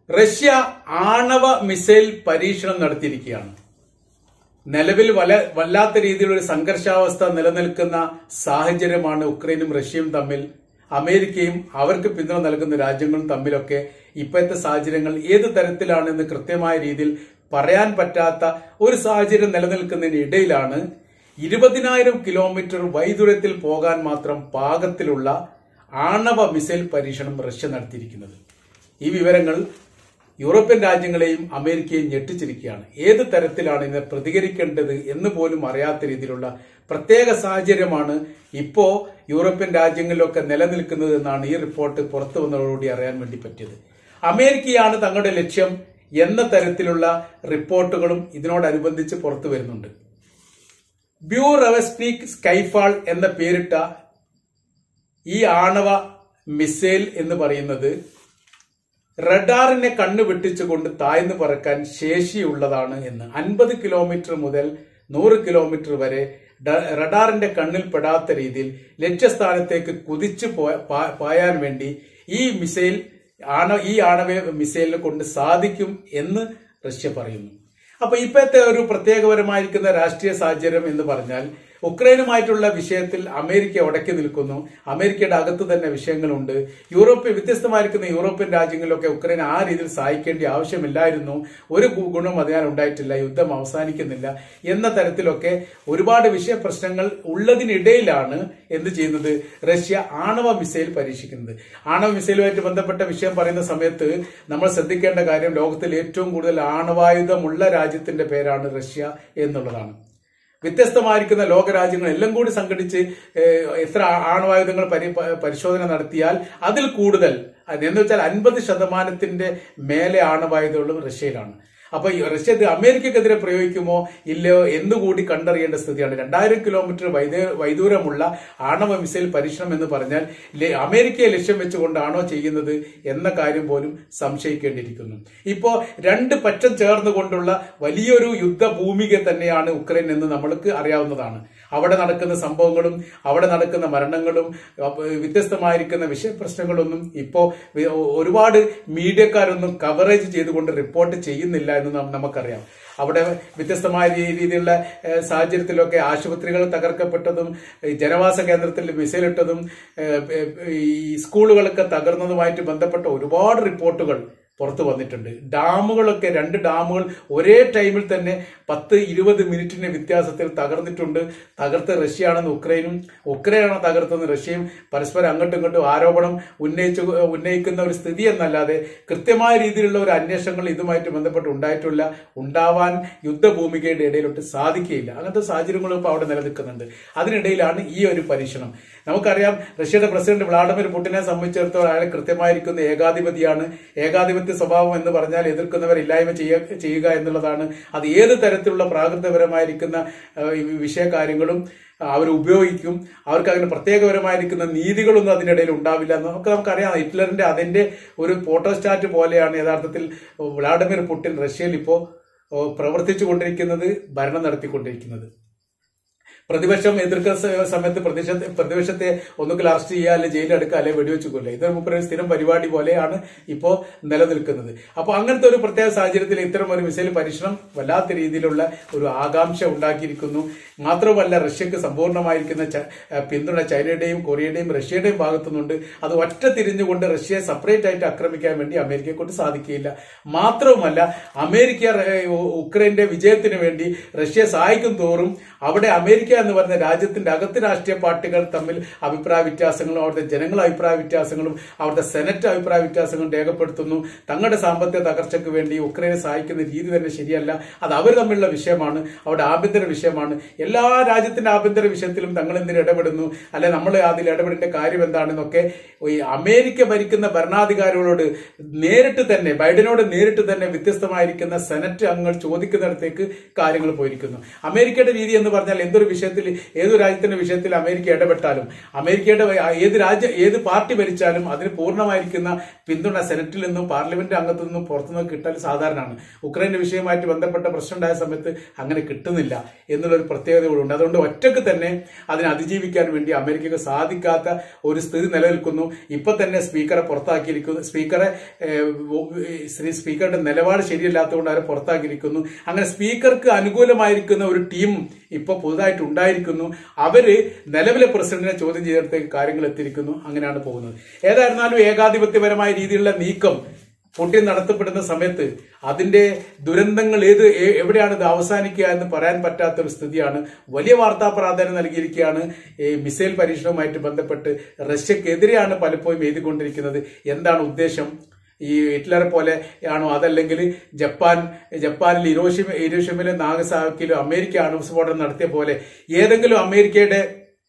Russia ആണവ missile പരീക്ഷണം നടത്തിയിരിക്കുകയാണ് നിലവിൽ വല വല്ലാത്ത രീതിയിലുള്ള ഒരു സംഘർഷാവസ്ഥ നിലനിൽക്കുന്ന സാഹചര്യമാണ് ഉക്രൈനും റഷ്യയും തമ്മിൽ അമേരിക്കയും അവർക്ക് പിന്തുണ നൽകുന്ന രാജ്യങ്ങളും തമ്മിലൊക്കെ ഇപ്പോഴത്തെ സാഹചര്യങ്ങൾ ഏത് തരത്തിലാണെന്ന് കൃത്യമായ രീതിയിൽ പറയാൻ പറ്റാത്ത ഒരു സാഹചര്യം നിലനിൽക്കുന്നതിനിടയിലാണ് ഇരുപതിനായിരം കിലോമീറ്റർ വൈദൂരത്തിൽ പോകാൻ മാത്രം പാകത്തിലുള്ള ആണവ മിസൈൽ പരീക്ഷണം റഷ്യ നടത്തിയിരിക്കുന്നത് ഈ വിവരങ്ങൾ യൂറോപ്യൻ രാജ്യങ്ങളെയും അമേരിക്കയും ഞെട്ടിച്ചിരിക്കുകയാണ് ഏത് തരത്തിലാണ് ഇതിനെ പ്രതികരിക്കേണ്ടത് എന്ന് പോലും അറിയാത്ത രീതിയിലുള്ള പ്രത്യേക സാഹചര്യമാണ് ഇപ്പോ യൂറോപ്യൻ രാജ്യങ്ങളിലൊക്കെ നിലനിൽക്കുന്നത് എന്നാണ് ഈ റിപ്പോർട്ട് പുറത്തു വന്നതോടുകൂടി അറിയാൻ വേണ്ടി പറ്റിയത് അമേരിക്കയാണ് തങ്ങളുടെ ലക്ഷ്യം എന്ന തരത്തിലുള്ള റിപ്പോർട്ടുകളും ഇതിനോടനുബന്ധിച്ച് പുറത്തു വരുന്നുണ്ട് ബ്യൂ റവസ്നിക് സ്കൈഫാൾ എന്ന പേരിട്ട ഈ ആണവ മിസൈൽ എന്ന് പറയുന്നത് റഡാറിനെ കണ്ണു വെട്ടിച്ചുകൊണ്ട് താഴ്ന്നു പറക്കാൻ ശേഷിയുള്ളതാണ് എന്ന് അൻപത് കിലോമീറ്റർ മുതൽ നൂറ് കിലോമീറ്റർ വരെ ഡ- റഡാറിന്റെ കണ്ണിൽ പെടാത്ത രീതിയിൽ ലക്ഷ്യസ്ഥാനത്തേക്ക് കുതിച്ചു പോയ- പാ- പായാൻ വേണ്ടി ഈ മിസൈൽ ആണ ഈ ആണവ മിസൈലിനെ കൊണ്ട് സാധിക്കും എന്ന് റഷ്യ പറയുന്നു അപ്പൊ ഇപ്പോഴത്തെ ഒരു പ്രത്യേകപരമായിരിക്കുന്ന രാഷ്ട്രീയ സാഹചര്യം എന്ന് പറഞ്ഞാൽ ഉക്രൈനുമായിട്ടുള്ള വിഷയത്തിൽ അമേരിക്ക ഉടക്കി നിൽക്കുന്നു അമേരിക്കയുടെ അകത്ത് തന്നെ വിഷയങ്ങളുണ്ട് യൂറോപ്യ വ്യത്യസ്തമായിരിക്കുന്ന യൂറോപ്യൻ രാജ്യങ്ങളിലൊക്കെ ഉക്രൈൻ ആ രീതിയിൽ സഹായിക്കേണ്ട ആവശ്യമില്ലായിരുന്നു ഒരു ഗു- ഗുണം അതിനാൽ ഉണ്ടായിട്ടില്ല യുദ്ധം അവസാനിക്കുന്നില്ല എന്ന തരത്തിലൊക്കെ ഒരുപാട് വിഷയ പ്രശ്നങ്ങൾ ഉള്ളതിനിടയിലാണ് എന്ത് ചെയ്യുന്നത് റഷ്യ ആണവ മിസൈൽ പരീക്ഷിക്കുന്നത് ആണവ മിസൈലുമായിട്ട് ബന്ധപ്പെട്ട വിഷയം പറയുന്ന സമയത്ത് നമ്മൾ ശ്രദ്ധിക്കേണ്ട കാര്യം ലോകത്തിൽ ഏറ്റവും കൂടുതൽ ആണവായുധമുള്ള രാജ്യത്തിന്റെ പേരാണ് റഷ്യ എന്നുള്ളതാണ് വ്യത്യസ്തമായിരിക്കുന്ന ലോകരാജ്യങ്ങൾ എല്ലാം കൂടി സംഘടിച്ച് ഏഹ്, എത്ര ആണവായുധങ്ങൾ പരി പ- പരിശോധന നടത്തിയാൽ അതിൽ കൂടുതൽ അത് എന്ന് വെച്ചാൽ അൻപത് ശതമാനത്തിന്റെ മേലെ ആണവായുധങ്ങളും റഷ്യയിലാണ് അപ്പൊ ഈ റഷ്യ ഇത് അമേരിക്കക്കെതിരെ പ്രയോഗിക്കുമോ ഇല്ലയോ എന്നുകൂടി കണ്ടറിയേണ്ട സ്ഥിതിയാണ് രണ്ടായിരം കിലോമീറ്റർ വൈദ- വൈദൂരമുള്ള ആണവ മിസൈൽ പരീക്ഷണം എന്ന് പറഞ്ഞാൽ ലെ- അമേരിക്കയെ ലക്ഷ്യം വെച്ചുകൊണ്ടാണോ ചെയ്യുന്നത് എന്ന കാര്യം പോലും സംശയിക്കേണ്ടിയിരിക്കുന്നു ഇപ്പോ രണ്ട് പക്ഷം ചേർന്നുകൊണ്ടുള്ള വലിയൊരു യുദ്ധഭൂമിക തന്നെയാണ് ഉക്രൈൻ എന്ന് നമ്മൾക്ക് അറിയാവുന്നതാണ് അവിടെ നടക്കുന്ന സംഭവങ്ങളും അവിടെ നടക്കുന്ന മരണങ്ങളും അപ്പ- വ്യത്യസ്തമായിരിക്കുന്ന വിഷയപ്രശ്നങ്ങളൊന്നും ഇപ്പോ വി- ഒരുപാട് മീഡിയക്കാരൊന്നും കവറേജ് ചെയ്തുകൊണ്ട് റിപ്പോർട്ട് ചെയ്യുന്നില്ല എന്ന് നം- നമുക്കറിയാം അവിടെ വ്യത്യസ്തമായ രീ- രീതിയിലുള്ള ഏഹ്, സാഹചര്യത്തിലൊക്കെ ആശുപത്രികൾ തകർക്കപ്പെട്ടതും ഈ ജനവാസ കേന്ദ്രത്തിൽ മിസൈൽ ഇട്ടതും ഏഹ്, ഏഹ്, ഈ സ്കൂളുകളൊക്കെ തകർന്നതുമായിട്ട് ബന്ധപ്പെട്ട ഒരുപാട് റിപ്പോർട്ടുകൾ പുറത്തു വന്നിട്ടുണ്ട് ഡാമുകളൊക്കെ രണ്ട് ഡാമുകൾ ഒരേ ടൈമിൽ തന്നെ പത്ത് ഇരുപത് മിനിറ്റിന്റെ വ്യത്യാസത്തിൽ തകർന്നിട്ടുണ്ട് തകർത്ത് റഷ്യയാണെന്ന് ഉക്രൈനും ഉക്രൈനാണ് തകർത്തെന്ന് റഷ്യയും പരസ്പരം അങ്ങോട്ടും ഇങ്ങോട്ടും ആരോപണം ഉന്നയിച്ചു ഉന്നയിക്കുന്ന ഒരു സ്ഥിതി എന്നല്ലാതെ കൃത്യമായ രീതിയിലുള്ള ഒരു അന്വേഷണങ്ങൾ ഇതുമായിട്ട് ബന്ധപ്പെട്ട് ഉണ്ടായിട്ടില്ല ഉണ്ടാവാൻ യുദ്ധഭൂമികയുടെ ഇടയിലോട്ട് സാധിക്കുകയില്ല അങ്ങനത്തെ സാഹചര്യങ്ങളും ഇപ്പോൾ അവിടെ നിലനിൽക്കുന്നുണ്ട് അതിനിടയിലാണ് ഈ ഒരു പരീക്ഷണം നമുക്കറിയാം റഷ്യയുടെ പ്രസിഡന്റ് വ്ളാഡിമിർ പുടിനെ സംബന്ധിച്ചിടത്തോളം അയാൾ കൃത്യമായിരിക്കുന്ന ഏകാധിപതിയാണ് ഏകാധിപത്യ സ്വഭാവം എന്ന് പറഞ്ഞാൽ എതിർക്കുന്നവർ ഇല്ലായ്മ ചെയ്യുക ചെയ്യുക എന്നുള്ളതാണ് അത് ഏത് തരത്തിലുള്ള പ്രാകൃതപരമായിരിക്കുന്ന ഏഹ്, ഈ വിഷയകാര്യങ്ങളും അവർ ഉപയോഗിക്കും അവർക്ക് അതിന് പ്രത്യേകപരമായിരിക്കുന്ന നീതികളൊന്നും അതിനിടയിൽ ഉണ്ടാവില്ല എന്ന് നമുക്ക് നമുക്കറിയാം ഹിറ്റ്ലറിന്റെ അതിന്റെ ഒരു ഫോട്ടോസ്റ്റാറ്റ് പോലെയാണ് യഥാർത്ഥത്തിൽ വ്ളാഡിമിർ പുടിൻ റഷ്യയിൽ ഇപ്പോൾ പ്രവർത്തിച്ചു കൊണ്ടിരിക്കുന്നത് ഭരണം നടത്തിക്കൊണ്ടിരിക്കുന്നത് പ്രതിപക്ഷം എതിർക്കുന്ന സ- സമയത്ത് പ്രതിപക്ഷത്തെ പ്രതിപക്ഷത്തെ ഒന്നുകിൽ അറസ്റ്റ് ചെയ്യുക അല്ലെങ്കിൽ ജയിലിൽ അടുക്കുക അല്ലെങ്കിൽ വെടിവെച്ച് കൊല്ലുക ഇത് മുപ്പൊരു സ്ഥിരം പരിപാടി പോലെയാണ് ഇപ്പോൾ നിലനിൽക്കുന്നത് അപ്പോൾ അങ്ങനത്തെ ഒരു പ്രത്യേക സാഹചര്യത്തിൽ ഇത്തരം ഒരു മിസൈൽ പരീക്ഷണം വല്ലാത്ത രീതിയിലുള്ള ഒരു ആകാംക്ഷ ഉണ്ടാക്കിയിരിക്കുന്നു മാത്രമല്ല റഷ്യക്ക് സമ്പൂർണ്ണമായിരിക്കുന്ന ച- ഏഹ് പിന്തുണ ചൈനയുടെയും കൊറിയയുടെയും റഷ്യയുടെയും ഭാഗത്തുനിന്നുണ്ട് അത് ഒറ്റ തിരിഞ്ഞുകൊണ്ട് റഷ്യയെ സെപ്പറേറ്റ് ആയിട്ട് ആക്രമിക്കാൻ വേണ്ടി അമേരിക്കയെ കൊണ്ട് സാധിക്കുകയില്ല മാത്രവുമല്ല അമേരിക്ക ഏഹ്, ഉ- ഉക്രൈന്റെ വിജയത്തിന് വേണ്ടി റഷ്യയെ സഹായിക്കും തോറും അവിടെ അമേരിക്ക എന്ന് പറയുന്ന രാജ്യത്തിന്റെ അകത്ത് രാഷ്ട്രീയ പാർട്ടികൾ തമ്മിൽ അഭിപ്രായ വ്യത്യാസങ്ങളും അവിടുത്തെ ജനങ്ങൾ അഭിപ്രായ വ്യത്യാസങ്ങളും അവിടുത്തെ സെനറ്റ് അഭിപ്രായ വ്യത്യാസങ്ങളും രേഖപ്പെടുത്തുന്നു തങ്ങളുടെ സാമ്പത്തിക തകർച്ചയ്ക്ക് വേണ്ടി ഉക്രൈനെ സഹായിക്കുന്ന രീതി തന്നെ ശരിയല്ല അത് അവർ തമ്മിലുള്ള വിഷയമാണ് അവിടെ ആഭ്യന്തര വിഷയമാണ് എല്ലാ രാജ്യത്തിന്റെ ആഭ്യന്തര വിഷയത്തിലും തങ്ങൾ എന്തിന് ഇടപെടുന്നു അല്ലെ നമ്മൾ അതിൽ ഇടപെടേണ്ട കാര്യം എന്താണെന്നൊക്കെ ഈ അമേരിക്ക ഭരിക്കുന്ന ഭരണാധികാരികളോട് നേരിട്ട് തന്നെ ബൈഡനോട് നേരിട്ട് തന്നെ വ്യത്യസ്തമായിരിക്കുന്ന സെനറ്റ് അംഗങ്ങൾ ചോദിക്കുന്നിടത്തേക്ക് കാര്യങ്ങൾ പോയിരിക്കുന്നു അമേരിക്കയുടെ രീതി എന്ന് പറഞ്ഞാൽ എന്തൊരു വിഷയത്തിൽ വിഷയത്തിൽ ഏത് രാജ്യത്തിന്റെ വിഷയത്തിൽ അമേരിക്ക ഇടപെട്ടാലും അമേരിക്കയുടെ ഏത് രാജ്യ ഏത് പാർട്ടി ഭരിച്ചാലും അതിന് പൂർണ്ണമായിരിക്കുന്ന പിന്തുണ സെനറ്റിൽ നിന്നും പാർലമെന്റ് അംഗത്തു നിന്നും പുറത്തുനിന്ന് കിട്ടൽ സാധാരണയാണ് ഉക്രൈന്റെ വിഷയമായിട്ട് ബന്ധപ്പെട്ട പ്രശ്നം ഉണ്ടായ സമയത്ത് അങ്ങനെ കിട്ടുന്നില്ല എന്നുള്ളൊരു പ്രത്യേകത കൂടെ ഉണ്ട് അതുകൊണ്ട് ഒറ്റക്ക് തന്നെ അതിനെ അതിജീവിക്കാൻ വേണ്ടി അമേരിക്കക്ക് സാധിക്കാത്ത ഒരു സ്ഥിതി നിലനിൽക്കുന്നു ഇപ്പൊ തന്നെ സ്പീക്കറെ പുറത്താക്കിയിരിക്കുന്നു സ്പീക്കറെ ഏഹ്, വോ- ശ്രീ സ്പീക്കറുടെ നിലപാട് ശരിയല്ലാത്തതുകൊണ്ട് അവരെ പുറത്താക്കിയിരിക്കുന്നു അങ്ങനെ സ്പീക്കർക്ക് അനുകൂലമായിരിക്കുന്ന ഒരു ടീം ഇപ്പൊ പുതുതായിട്ട് ഉണ്ടായിരിക്കുന്നു അവര് നിലവിലെ പ്രസിഡന്റിനെ ചോദ്യം ചെയ്തിടത്തേക്ക് കാര്യങ്ങൾ എത്തിയിരിക്കുന്നു അങ്ങനെയാണ് പോകുന്നത് ഏതായിരുന്നാലും ഏകാധിപത്യപരമായ രീതിയിലുള്ള നീക്കം പുട്ടിൻ നടത്തപ്പെടുന്ന സമയത്ത് അതിന്റെ ദുരന്തങ്ങൾ ഏത് എ- എവിടെയാണ് ഇത് അവസാനിക്കുക എന്ന് പറയാൻ പറ്റാത്ത ഒരു സ്ഥിതിയാണ് വലിയ വാർത്താ പ്രാധാന്യം നൽകിയിരിക്കുകയാണ് ഈ മിസൈൽ പരീക്ഷണവുമായിട്ട് ബന്ധപ്പെട്ട് റഷ്യക്കെതിരെയാണ് പലപ്പോഴും എഴുതിക്കൊണ്ടിരിക്കുന്നത് എന്താണ് ഉദ്ദേശം ഈ ഹിറ്റ്ലറെ പോലെ ആണോ അതല്ലെങ്കിൽ ജപ്പാൻ ജപ്പാനിൽ ഇരോഷിമ ഇരോഷിമയിലെ നാഗസാക്കിലും അമേരിക്ക അണുസ്ഫോടനം നടത്തിയ പോലെ ഏതെങ്കിലും അമേരിക്കയുടെ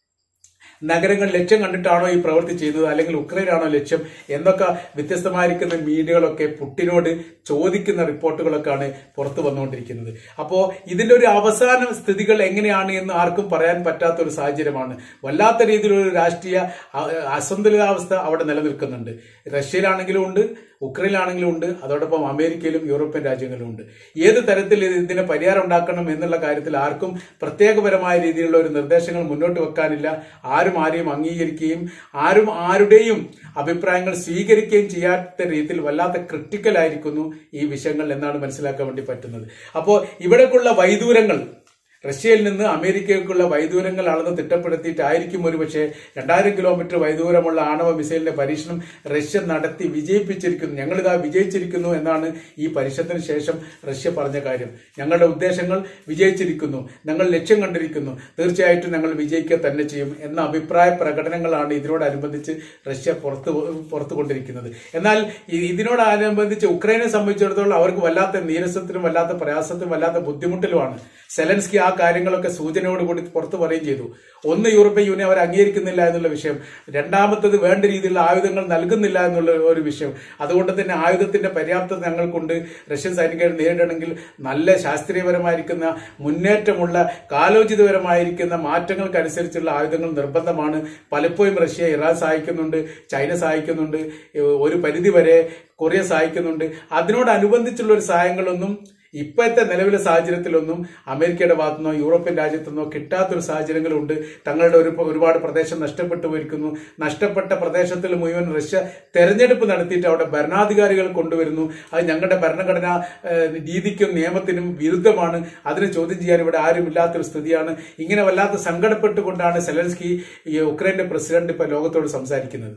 നഗരങ്ങൾ ലക്ഷ്യം കണ്ടിട്ടാണോ ഈ പ്രവൃത്തി ചെയ്യുന്നത് അല്ലെങ്കിൽ ഉക്രൈനാണോ ലക്ഷ്യം എന്നൊക്കെ വ്യത്യസ്തമായിരിക്കുന്ന മീഡിയകളൊക്കെ പുട്ടിനോട് ചോദിക്കുന്ന റിപ്പോർട്ടുകളൊക്കെയാണ് പുറത്തു വന്നുകൊണ്ടിരിക്കുന്നത് അപ്പോൾ ഇതിന്റെ ഒരു അവസാന സ്ഥിതികൾ എങ്ങനെയാണ് എന്ന് ആർക്കും പറയാൻ പറ്റാത്ത ഒരു സാഹചര്യമാണ് വല്ലാത്ത രീതിയിലൊരു രാഷ്ട്രീയ അ- അസന്തുലിതാവസ്ഥ അവിടെ നിലനിൽക്കുന്നുണ്ട് റഷ്യയിലാണെങ്കിലും ഉണ്ട് ഉക്രൈനിലാണെങ്കിലും ഉണ്ട് അതോടൊപ്പം അമേരിക്കയിലും യൂറോപ്യൻ രാജ്യങ്ങളിലും ഉണ്ട് ഏത് തരത്തിൽ ഇത് ഇതിന് പരിഹാരം ഉണ്ടാക്കണം എന്നുള്ള കാര്യത്തിൽ ആർക്കും പ്രത്യേകപരമായ രീതിയിലുള്ള ഒരു നിർദ്ദേശങ്ങൾ മുന്നോട്ട് വെക്കാനില്ല ആരും ആരെയും അംഗീകരിക്കുകയും ആരും ആരുടെയും അഭിപ്രായങ്ങൾ സ്വീകരിക്കുകയും ചെയ്യാത്ത രീതിയിൽ വല്ലാത്ത ക്രിട്ടിക്കൽ ആയിരിക്കുന്നു ഈ വിഷയങ്ങൾ എന്നാണ് മനസ്സിലാക്കാൻ വേണ്ടി പറ്റുന്നത് അപ്പോൾ ഇവിടേക്കുള്ള വൈദൂരങ്ങൾ റഷ്യയിൽ നിന്ന് അമേരിക്കയ്ക്കുള്ള വൈദൂരങ്ങൾ അളന്ന് തിട്ടപ്പെടുത്തിയിട്ടായിരിക്കും ഒരുപക്ഷെ രണ്ടായിരം കിലോമീറ്റർ വൈദൂരമുള്ള ആണവ മിസൈലിന്റെ പരീക്ഷണം റഷ്യ നടത്തി വിജയിപ്പിച്ചിരിക്കുന്നു ഞങ്ങളിതാ വിജയിച്ചിരിക്കുന്നു എന്നാണ് ഈ പരീക്ഷണത്തിന് ശേഷം റഷ്യ പറഞ്ഞ കാര്യം ഞങ്ങളുടെ ഉദ്ദേശങ്ങൾ വിജയിച്ചിരിക്കുന്നു ഞങ്ങൾ ലക്ഷ്യം കണ്ടിരിക്കുന്നു തീർച്ചയായിട്ടും ഞങ്ങൾ വിജയിക്കുക തന്നെ ചെയ്യും എന്ന അഭിപ്രായ പ്രകടനങ്ങളാണ് ഇതിനോടനുബന്ധിച്ച് റഷ്യ പുറത്തു പുറത്തു കൊണ്ടിരിക്കുന്നത് എന്നാൽ ഈ- ഇതിനോടനുബന്ധിച്ച് ഉക്രൈനെ സംബന്ധിച്ചിടത്തോളം അവർക്ക് വല്ലാത്ത നീരസത്തിനും വല്ലാത്ത പ്രയാസത്തിനും വല്ലാത്ത ബുദ്ധിമുട്ടിലുമാണ് സെലൻസ്കി ആ കാര്യങ്ങളൊക്കെ സൂചനയോടുകൂടി പുറത്തു പറയുകയും ചെയ്തു ഒന്ന് യൂറോപ്യൻ യൂണിയൻ അവർ അംഗീകരിക്കുന്നില്ല എന്നുള്ള വിഷയം രണ്ടാമത്തത് വേണ്ട രീതിയിലുള്ള ആയുധങ്ങൾ നൽകുന്നില്ല എന്നുള്ള ഒരു വിഷയം അതുകൊണ്ട് തന്നെ ആയുധത്തിന്റെ പര്യാപ്തത ഞങ്ങൾക്കുണ്ട് റഷ്യൻ സൈനികരെ നേരിടണമെങ്കിൽ നല്ല ശാസ്ത്രീയപരമായിരിക്കുന്ന മുന്നേറ്റമുള്ള കാലോചിതപരമായിരിക്കുന്ന മാറ്റങ്ങൾക്കനുസരിച്ചുള്ള ആയുധങ്ങൾ നിർബന്ധമാണ് പലപ്പോഴും റഷ്യ ഇറാൻ സഹായിക്കുന്നുണ്ട് ചൈന സഹായിക്കുന്നുണ്ട് ഒരു പരിധി വരെ കൊറിയ സഹായിക്കുന്നുണ്ട് അതിനോടനുബന്ധിച്ചുള്ള ഒരു സഹായങ്ങളൊന്നും ഇപ്പോഴത്തെ നിലവിലെ സാഹചര്യത്തിലൊന്നും അമേരിക്കയുടെ ഭാഗത്തുനിന്നോ യൂറോപ്യൻ രാജ്യത്തുനിന്നോ കിട്ടാത്തൊരു സാഹചര്യങ്ങളുണ്ട് തങ്ങളുടെ ഒരു ഒരുപാട് പ്രദേശം നഷ്ടപ്പെട്ടു പോയിരിക്കുന്നു നഷ്ടപ്പെട്ട പ്രദേശത്തിൽ മുഴുവൻ റഷ്യ തെരഞ്ഞെടുപ്പ് നടത്തിയിട്ട് അവിടെ ഭരണാധികാരികൾ കൊണ്ടുവരുന്നു അത് ഞങ്ങളുടെ ഭരണഘടനാ ഏഹ്, രീതിക്കും നിയമത്തിനും വിരുദ്ധമാണ് അതിനെ ചോദ്യം ചെയ്യാൻ ഇവിടെ ആരുമില്ലാത്തൊരു സ്ഥിതിയാണ് ഇങ്ങനെ വല്ലാത്ത സങ്കടപ്പെട്ടുകൊണ്ടാണ് സെലൻസ്കി ഈ ഉക്രൈന്റെ പ്രസിഡന്റ് ഇപ്പൊ ലോകത്തോട് സംസാരിക്കുന്നത്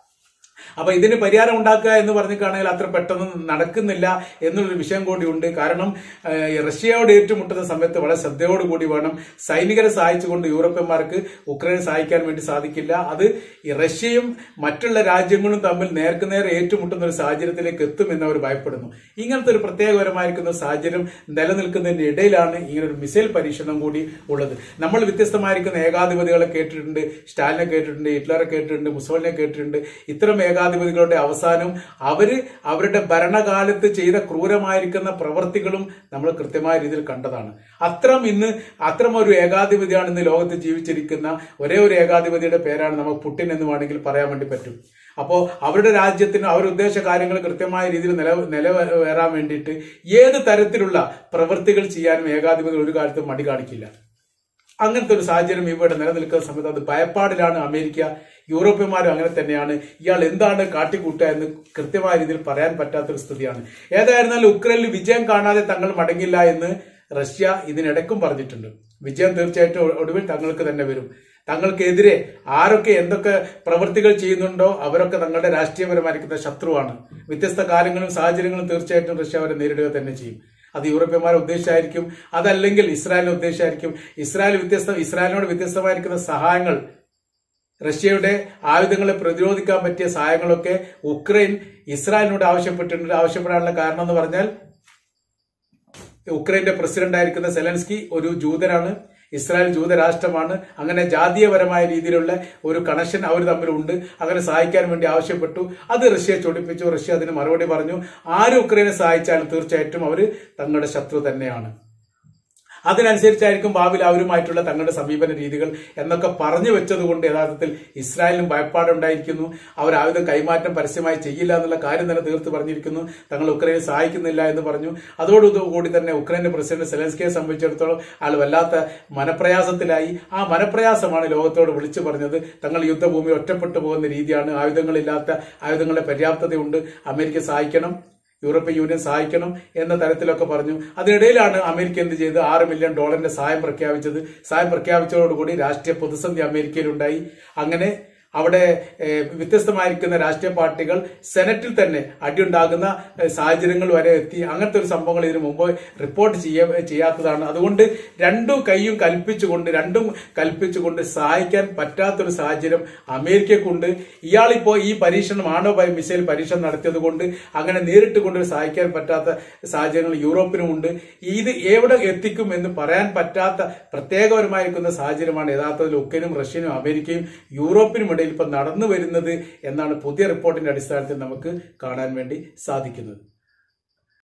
അപ്പൊ ഇതിന് പരിഹാരം ഉണ്ടാക്കുക എന്ന് പറഞ്ഞിട്ടാണെങ്കിൽ അത്ര പെട്ടെന്ന് നടക്കുന്നില്ല എന്നുള്ളൊരു വിഷയം കൂടിയുണ്ട് കാരണം ഏഹ്, റഷ്യയോട് ഏറ്റുമുട്ടുന്ന സമയത്ത് വളരെ ശ്രദ്ധയോടുകൂടി വേണം സൈനികരെ സഹായിച്ചുകൊണ്ട് യൂറോപ്യന്മാർക്ക് ഉക്രൈനെ സഹായിക്കാൻ വേണ്ടി സാധിക്കില്ല അത് ഈ റഷ്യയും മറ്റുള്ള രാജ്യങ്ങളും തമ്മിൽ നേർക്കുനേർ ഏറ്റുമുട്ടുന്ന ഒരു സാഹചര്യത്തിലേക്ക് എത്തുമെന്ന് അവർ ഭയപ്പെടുന്നു ഇങ്ങനത്തെ ഒരു പ്രത്യേകപരമായിരിക്കുന്ന ഒരു സാഹചര്യം നിലനിൽക്കുന്നതിന്റെ ഇടയിലാണ് ഇങ്ങനെ ഒരു മിസൈൽ പരീക്ഷണം കൂടി ഉള്ളത് നമ്മൾ വ്യത്യസ്തമായിരിക്കുന്ന ഏകാധിപതികളെ കേട്ടിട്ടുണ്ട് സ്റ്റാലിനെ കേട്ടിട്ടുണ്ട് ഹിറ്റ്ലറെ കേട്ടിട്ടുണ്ട് മുസോളിനെ കേട്ടിട്ടുണ്ട് ഇത്തരം ഏകാധിപതികളുടെ അവസാനം അവര് അവരുടെ ഭരണകാലത്ത് ചെയ്ത ക്രൂരമായിരിക്കുന്ന പ്രവർത്തികളും നമ്മൾ കൃത്യമായ രീതിയിൽ കണ്ടതാണ് അത്തരം ഇന്ന് അത്തരം ഒരു ഏകാധിപതിയാണ് ഇന്ന് ലോകത്ത് ജീവിച്ചിരിക്കുന്ന ഒരേ ഒരു ഏകാധിപതിയുടെ പേരാണ് നമുക്ക് പുട്ടിൻ എന്ന് വേണമെങ്കിൽ പറയാൻ വേണ്ടി പറ്റും അപ്പോ അവരുടെ രാജ്യത്തിന് അവർ ഉദ്ദേശ കാര്യങ്ങൾ കൃത്യമായ രീതിയിൽ നില നിലവേറാൻ വേണ്ടിയിട്ട് ഏത് തരത്തിലുള്ള പ്രവൃത്തികൾ ചെയ്യാനും ഏകാധിപതി ഒരു കാലത്തും മടി കാണിക്കില്ല അങ്ങനത്തെ ഒരു സാഹചര്യം ഇവിടെ നിലനിൽക്കുന്ന സമയത്ത് അത് ഭയപ്പാടിലാണ് അമേരിക്ക യൂറോപ്യന്മാരും അങ്ങനെ തന്നെയാണ് ഇയാൾ എന്താണ് കാട്ടിക്കൂട്ടുക എന്ന് കൃത്യമായ രീതിയിൽ പറയാൻ പറ്റാത്തൊരു സ്ഥിതിയാണ് ഏതായിരുന്നാലും ഉക്രൈനിൽ വിജയം കാണാതെ തങ്ങൾ മടങ്ങില്ല എന്ന് റഷ്യ ഇതിനിടയ്ക്കും പറഞ്ഞിട്ടുണ്ട് വിജയം തീർച്ചയായിട്ടും ഒ- ഒടുവിൽ തങ്ങൾക്ക് തന്നെ വരും തങ്ങൾക്കെതിരെ ആരൊക്കെ എന്തൊക്കെ പ്രവൃത്തികൾ ചെയ്യുന്നുണ്ടോ അവരൊക്കെ തങ്ങളുടെ രാഷ്ട്രീയപരമായിരിക്കുന്ന ശത്രുവാണ് വ്യത്യസ്ത കാലങ്ങളും സാഹചര്യങ്ങളും തീർച്ചയായിട്ടും റഷ്യ അവരെ നേരിടുക തന്നെ ചെയ്യും അത് യൂറോപ്യന്മാരെ ഉദ്ദേശിച്ചായിരിക്കും അതല്ലെങ്കിൽ ഇസ്രായേലിനെ ഉദ്ദേശിച്ചായിരിക്കും ഇസ്രായേൽ വ്യത്യസ്ത ഇസ്രായേലിനോട് വ്യത്യസ്തമായിരിക്കുന്ന സഹായങ്ങൾ റഷ്യയുടെ ആയുധങ്ങളെ പ്രതിരോധിക്കാൻ പറ്റിയ സഹായങ്ങളൊക്കെ ഉക്രൈൻ ഇസ്രായേലിനോട് ആവശ്യപ്പെട്ടിട്ടുണ്ട് ആവശ്യപ്പെടാനുള്ള കാരണം എന്ന് പറഞ്ഞാൽ ഉക്രൈന്റെ പ്രസിഡന്റ് ആയിരിക്കുന്ന സെലൻസ്കി ഒരു ജൂതനാണ് ഇസ്രായേൽ ജൂതരാഷ്ട്രമാണ് അങ്ങനെ ജാതീയപരമായ രീതിയിലുള്ള ഒരു കണക്ഷൻ അവർ തമ്മിലുണ്ട് അങ്ങനെ സഹായിക്കാൻ വേണ്ടി ആവശ്യപ്പെട്ടു അത് റഷ്യ ചൊടിപ്പിച്ചു റഷ്യ അതിന് മറുപടി പറഞ്ഞു ആര് ഉക്രൈനെ സഹായിച്ചാലും തീർച്ചയായിട്ടും അവർ തങ്ങളുടെ ശത്രു തന്നെയാണ് അതിനനുസരിച്ചായിരിക്കും ഭാവിയിൽ അവരുമായിട്ടുള്ള തങ്ങളുടെ സമീപന രീതികൾ എന്നൊക്കെ പറഞ്ഞു വെച്ചതുകൊണ്ട് യഥാർത്ഥത്തിൽ ഇസ്രായേലിനും ഭയപ്പാടുണ്ടായിരിക്കുന്നു അവർ ആയുധം കൈമാറ്റം പരസ്യമായി ചെയ്യില്ല എന്നുള്ള കാര്യം തന്നെ തീർത്ത് പറഞ്ഞിരിക്കുന്നു തങ്ങൾ ഉക്രൈനെ സഹായിക്കുന്നില്ല എന്ന് പറഞ്ഞു അതോടുകൂടി തന്നെ ഉക്രൈന്റെ പ്രസിഡന്റ് സെലൻസ്കിയെ സംബന്ധിച്ചിടത്തോളം ആൾ വല്ലാത്ത മനപ്രയാസത്തിലായി ആ മനപ്രയാസമാണ് ലോകത്തോട് വിളിച്ചു പറഞ്ഞത് തങ്ങൾ യുദ്ധഭൂമി ഒറ്റപ്പെട്ടു പോകുന്ന രീതിയാണ് ആയുധങ്ങളില്ലാത്ത ആയുധങ്ങളുടെ പര്യാപ്തതയുണ്ട് അമേരിക്ക സഹായിക്കണം യൂറോപ്യൻ യൂണിയൻ സഹായിക്കണം എന്ന തരത്തിലൊക്കെ പറഞ്ഞു അതിനിടയിലാണ് അമേരിക്ക എന്ത് ചെയ്ത് ആറ് മില്യൺ ഡോളറിന്റെ സഹായം പ്രഖ്യാപിച്ചത് സഹായം പ്രഖ്യാപിച്ചതോടുകൂടി രാഷ്ട്രീയ പ്രതിസന്ധി അമേരിക്കയിലുണ്ടായി അങ്ങനെ അവിടെ ഏഹ്, വ്യത്യസ്തമായിരിക്കുന്ന രാഷ്ട്രീയ പാർട്ടികൾ സെനറ്റിൽ തന്നെ അടിയുണ്ടാകുന്ന ഏഹ്, സാഹചര്യങ്ങൾ വരെ എത്തി അങ്ങനത്തെ ഒരു സംഭവങ്ങൾ ഇതിനു മുമ്പ് റിപ്പോർട്ട് ചെയ്യ ചെയ്യാത്തതാണ് അതുകൊണ്ട് രണ്ടും കൈയും കൽപ്പിച്ചുകൊണ്ട് രണ്ടും കൽപ്പിച്ചുകൊണ്ട് സഹായിക്കാൻ പറ്റാത്തൊരു സാഹചര്യം അമേരിക്കക്കുണ്ട് ഇയാളിപ്പോ ഈ പരീക്ഷണം ആണവ മിസൈൽ പരീക്ഷണം നടത്തിയത് കൊണ്ട് അങ്ങനെ നേരിട്ട് കൊണ്ട് സഹായിക്കാൻ പറ്റാത്ത സാഹചര്യങ്ങൾ യൂറോപ്പിനുമുണ്ട് ഇത് എവിടെ എത്തിക്കും എന്ന് പറയാൻ പറ്റാത്ത പ്രത്യേകപരമായിരിക്കുന്ന സാഹചര്യമാണ് യഥാർത്ഥത്തിൽ ഉക്രൈനും റഷ്യനും അമേരിക്കയും യൂറോപ്പിനും ഇടയിൽ ഇപ്പൊ നടന്നു വരുന്നത് എന്നാണ് പുതിയ റിപ്പോർട്ടിന്റെ അടിസ്ഥാനത്തിൽ നമുക്ക് കാണാൻ വേണ്ടി സാധിക്കുന്നത്